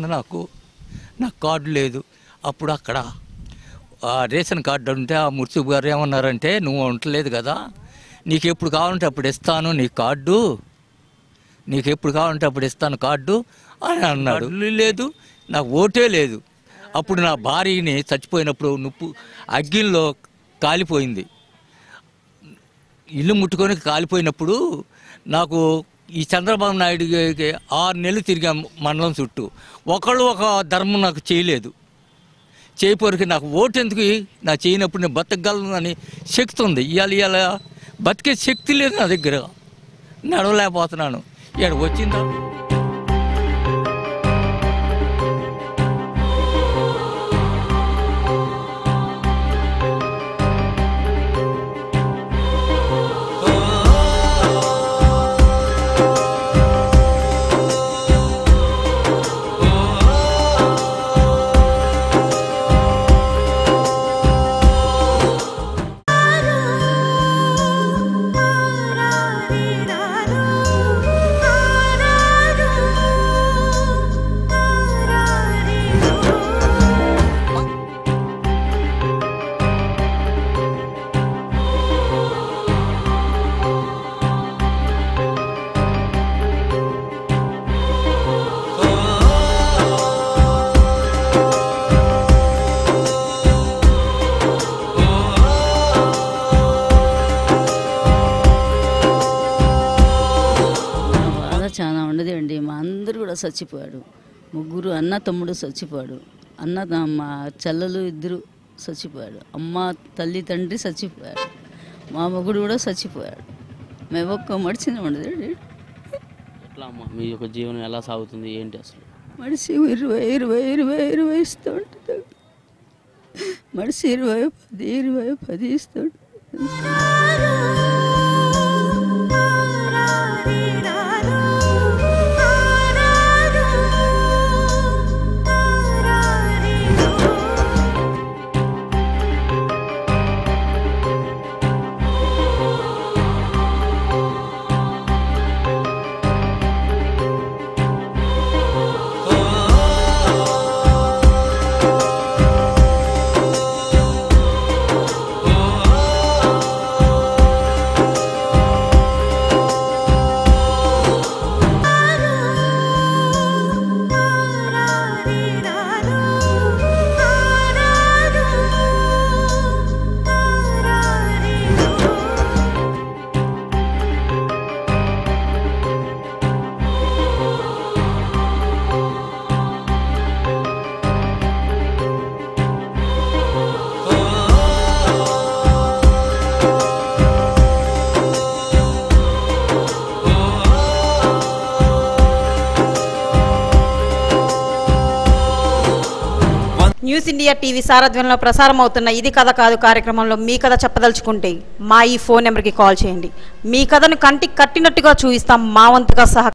నాకు నాకు కార్డు లేదు అప్పుడు అక్కడ ఆ రేషన్ కార్డు ఉంటే ఆ ముర్చుబు గారు ఏమన్నారంటే నువ్వు ఉండలేదు కదా నీకు ఎప్పుడు కావాలంటే అప్పుడు ఇస్తాను నీ కార్డు నీకు ఎప్పుడు కావాలంటే అప్పుడు ఇస్తాను కార్డు అని అన్నాడు లేదు నాకు ఓటే లేదు అప్పుడు నా భార్యని చచ్చిపోయినప్పుడు నుప్పు అగ్గిల్లో కాలిపోయింది ఇల్లు ముట్టుకొని కాలిపోయినప్పుడు నాకు ఈ చంద్రబాబు నాయుడుకి ఆరు నెలలు తిరిగా మండలం చుట్టూ ఒకళ్ళు ఒక ధర్మం నాకు చేయలేదు చేయపోరికి నాకు ఓటు ఎందుకు నా చేయనప్పుడు నేను బతకగలను అని శక్తి ఉంది ఇవాళ ఇవాళ బతికే శక్తి లేదు నా దగ్గర నడవలేకపోతున్నాను ఇక్కడ వచ్చిందా మా బాధ చాలా ఉండదండి మా అందరూ కూడా చచ్చిపోయాడు ముగ్గురు అన్న తమ్ముడు చచ్చిపోయాడు అన్న త- మా చెల్లెలు ఇద్దరు చచ్చిపోయాడు అమ్మ తల్లి తండ్రి చచ్చిపోయాడు మా మొగుడు కూడా చచ్చిపోయాడు మేము ఒక్క మడిచిన ఉండదండి ఎట్లా అమ్మ మీ యొక్క జీవనం ఎలా సాగుతుంది ఏంటి అసలు మనిషి ఇరవై ఇరవై ఇరవై ఇరవై ఇస్తూ ఉంటుంది మనిషి ఇరవై పది ఇరవై పది ఇస్తూ ఉంటుంది న్యూస్ ఇండియా టీవీ సారథ్యంలో ప్రసారం అవుతున్న ఇది కథ కాదు కార్యక్రమంలో మీ కథ చెప్పదలుచుకుంటే మా ఈ ఫోన్ నెంబర్కి కాల్ చేయండి మీ కథను కంటికి కట్టినట్టుగా చూపిస్తాం మా వంతుగా సహ